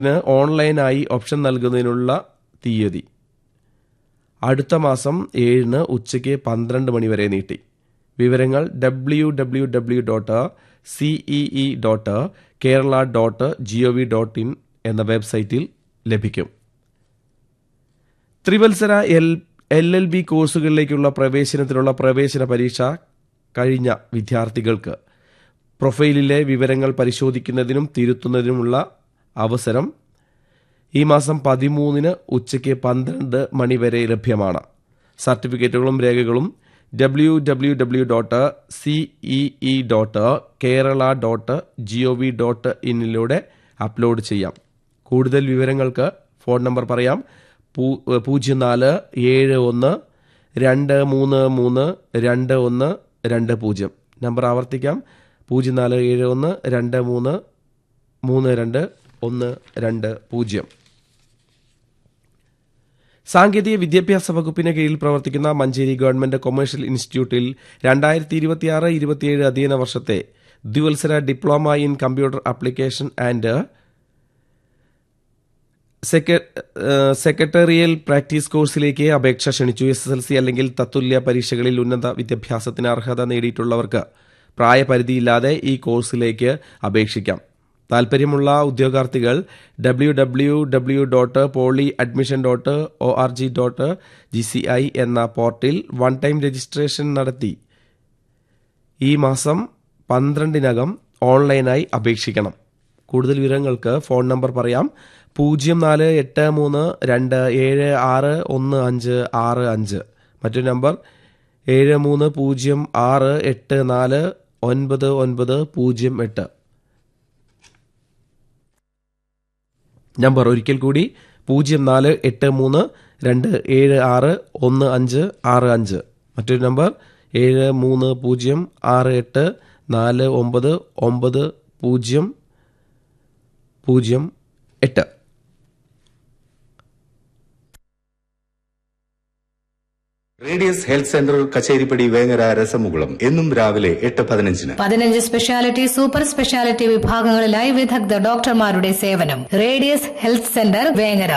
ന് ഓൺലൈനായി ഓപ്ഷൻ നൽകുന്നതിനുള്ള തീയതി അടുത്ത മാസം ഏഴിന് ഉച്ചയ്ക്ക് പന്ത്രണ്ട് മണി വരെ നീട്ടി വിവരങ്ങൾ W W W dot CEE dot Kerala dot G O V dot in എന്ന വെബ്സൈറ്റിൽ ലഭിക്കും ത്രിവത്സര എൽ എൽ എൽ ബി കോഴ്സുകളിലേക്കുള്ള പ്രവേശനത്തിനുള്ള പ്രവേശന പരീക്ഷ കഴിഞ്ഞ വിദ്യാർത്ഥികൾക്ക് പ്രൊഫൈലിലെ വിവരങ്ങൾ പരിശോധിക്കുന്നതിനും തിരുത്തുന്നതിനുമുള്ള അവസരം ഈ മാസം പതിമൂന്നിന് ഉച്ചയ്ക്ക് പന്ത്രണ്ട് മണിവരെ ലഭ്യമാണ് സർട്ടിഫിക്കറ്റുകളും രേഖകളും W W W dot CEE dot Kerala dot G O V dot ഇന്നിലൂടെ അപ്ലോഡ് ചെയ്യാം കൂടുതൽ വിവരങ്ങൾക്ക് ഫോൺ നമ്പർ പറയാം പൂ- പൂജ്യം നാല് ഏഴ് ഒന്ന് രണ്ട് മൂന്ന് മൂന്ന് രണ്ട് ഒന്ന് രണ്ട് പൂജ്യം നമ്പർ ആവർത്തിക്കാം പൂജ്യം നാല് ഏഴ് ഒന്ന് രണ്ട് മൂന്ന് മൂന്ന് രണ്ട് ഒന്ന് രണ്ട് പൂജ്യം സാങ്കേതിക വിദ്യാഭ്യാസ വകുപ്പിന് കീഴിൽ പ്രവർത്തിക്കുന്ന മഞ്ചേരി ഗവൺമെന്റ് കൊമേഴ്ഷ്യൽ ഇൻസ്റ്റിറ്റ്യൂട്ടിൽ രണ്ടായിരത്തി ഇരുപത്തിയാറ് ഇരുപത്തിയേഴ് അധ്യയന വർഷത്തെ ദ്വിവത്സര diploma in computer application and secretarial practice കോഴ്സിലേക്ക് അപേക്ഷ ക്ഷണിച്ചു എസ് എസ് എൽ സി അല്ലെങ്കിൽ തത്തുല്യ പരീക്ഷകളിൽ ഉന്നത വിദ്യാഭ്യാസത്തിന് അർഹത നേടിയിട്ടുള്ളവർക്ക് പ്രായപരിധിയില്ലാതെ ഈ കോഴ്സിലേക്ക് അപേക്ഷിക്കാം താൽപ്പര്യമുള്ള ഉദ്യോഗാർത്ഥികൾ W W W dot poly admission dot O R G dot G C I എന്ന പോർട്ടിൽ വൺ ടൈം രജിസ്ട്രേഷൻ നടത്തി ഈ മാസം പന്ത്രണ്ടിനകം ഓൺലൈനായി അപേക്ഷിക്കണം കൂടുതൽ വിവരങ്ങൾക്ക് ഫോൺ നമ്പർ പറയാം പൂജ്യം നാല് എട്ട് മൂന്ന് രണ്ട് ഏഴ് ആറ് ഒന്ന് അഞ്ച് ആറ് അഞ്ച് മറ്റൊരു നമ്പർ ഏഴ് മൂന്ന് പൂജ്യം ആറ് എട്ട് നാല് ഒൻപത് ഒൻപത് പൂജ്യം എട്ട് നമ്പർ ഒരിക്കൽ കൂടി പൂജ്യം നാല് എട്ട് മൂന്ന് രണ്ട് ഏഴ് ആറ് ഒന്ന് അഞ്ച് ആറ് അഞ്ച് മറ്റൊരു നമ്പർ ഏഴ് മൂന്ന് പൂജ്യം ആറ് എട്ട് നാല് ഒമ്പത് ഒമ്പത് പൂജ്യം പൂജ്യം എട്ട് Radius health centre Kacheripadi Vengara രസമുകുളം എന്നും രാവിലെ എട്ട് പതിനഞ്ചിന് പതിനഞ്ച് സ്പെഷ്യാലിറ്റി സൂപ്പർ സ്പെഷ്യാലിറ്റി വിഭാഗങ്ങളിലായി വിദഗ്ധ ഡോക്ടർമാരുടെ സേവനം Radius health centre Vengara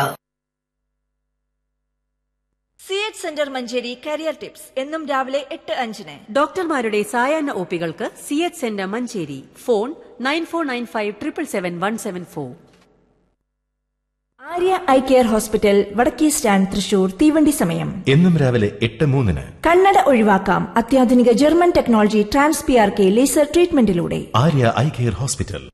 C H centre Manjeri career tips എന്നും രാവിലെ എട്ട് അഞ്ചിന് ഡോക്ടർമാരുടെ സായാഹ്ന ഒപികൾക്ക് C H centre Manjeri phone nine four nine five triple seven one seven four Arya eye care hospital വടക്കേ സ്റ്റാൻഡ് തൃശൂർ തീവണ്ടി സമയം എന്നും രാവിലെ എട്ട് മൂന്നിന് കണ്ണട ഒഴിവാക്കാം അത്യാധുനിക German technology trans P R K laser ട്രീറ്റ്മെന്റിലൂടെ Arya eye care hospital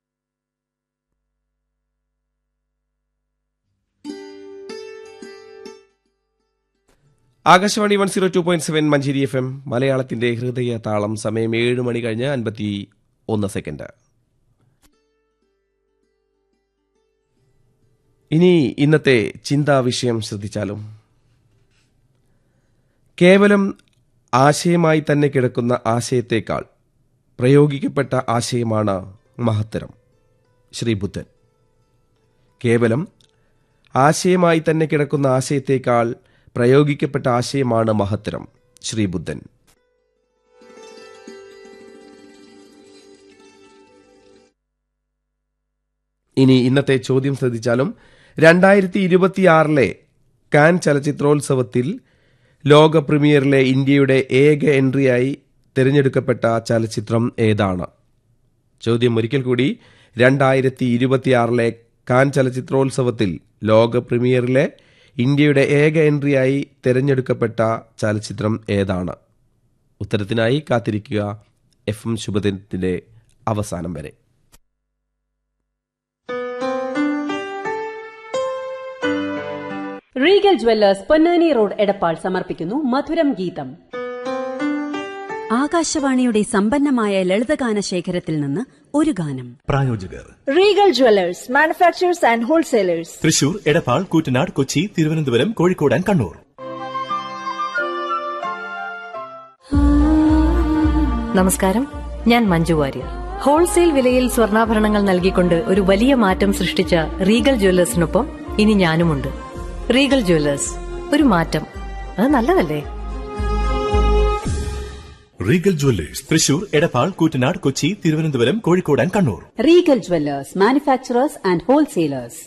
Akashvani one zero two point seven Manjeri F M മലയാളത്തിന്റെ ഹൃദയ താളം സമയം ഏഴ് മണി കഴിഞ്ഞ് അൻപത്തി ഒന്ന് സെക്കൻഡ് ഇനി ഇന്നത്തെ ചിന്താ വിഷയം ശ്രദ്ധിച്ചാലും കേവലം ആശയമായി തന്നെ കിടക്കുന്ന ആശയത്തേക്കാൾ പ്രയോഗിക്കപ്പെട്ട ആശയമാണ് മഹത്തരം ശ്രീ ബുദ്ധൻ കേവലം ആശയമായി തന്നെ കിടക്കുന്ന ആശയത്തേക്കാൾ പ്രയോഗിക്കപ്പെട്ട ആശയമാണ് മഹത്തരം ശ്രീ ബുദ്ധൻ ഇനി ഇന്നത്തെ ചോദ്യം ശ്രദ്ധിച്ചാലും രണ്ടായിരത്തി ഇരുപത്തിയാറിലെ കാൻ ചലച്ചിത്രോത്സവത്തിൽ ലോക പ്രീമിയറിലെ ഇന്ത്യയുടെ ഏക എൻട്രിയായി തിരഞ്ഞെടുക്കപ്പെട്ട ചലച്ചിത്രം ഏതാണ് ചോദ്യം ഒരിക്കൽ കൂടി രണ്ടായിരത്തി ഇരുപത്തിയാറിലെ കാൻ ചലച്ചിത്രോത്സവത്തിൽ ലോക പ്രീമിയറിലെ ഇന്ത്യയുടെ ഏക എൻട്രിയായി തിരഞ്ഞെടുക്കപ്പെട്ട ചലച്ചിത്രം ഏതാണ് ഉത്തരത്തിനായി കാത്തിരിക്കുക എഫ് എം ശുഭദിനത്തിന്റെ അവസാനം വരെ Regal jewellers Ponnani road Edappal സമർപ്പിക്കുന്നു മധുരം ഗീതം ആകാശവാണിയുടെ സമ്പന്നമായ ലളിതഗാന ശേഖരത്തിൽ നിന്ന് ഒരു ഗാനം പ്രായോജകർ Regal jewellers manufacturers and wholesalers Thrissur Edappal Koottanad Kochi Thiruvananthapuram Kozhikode and Kannur നമസ്കാരം ഞാൻ മഞ്ജു വാര്യർ ഹോൾസെയിൽ വിലയിൽ സ്വർണ്ണാഭരണങ്ങൾ നൽകിക്കൊണ്ട് ഒരു വലിയ മാറ്റം സൃഷ്ടിച്ച റീഗൽ ജ്വല്ലേഴ്സിനൊപ്പം ഇനി ഞാനുമുണ്ട് റീഗൽ ജ്വല്ലേഴ്സ് ഒരു മാറ്റം അത് നല്ലതല്ലേ Regal jewellers Thrissur Edappal Koottanad Kochi Thiruvananthapuram Kozhikode and Kannur Regal jewellers manufacturers and wholesalers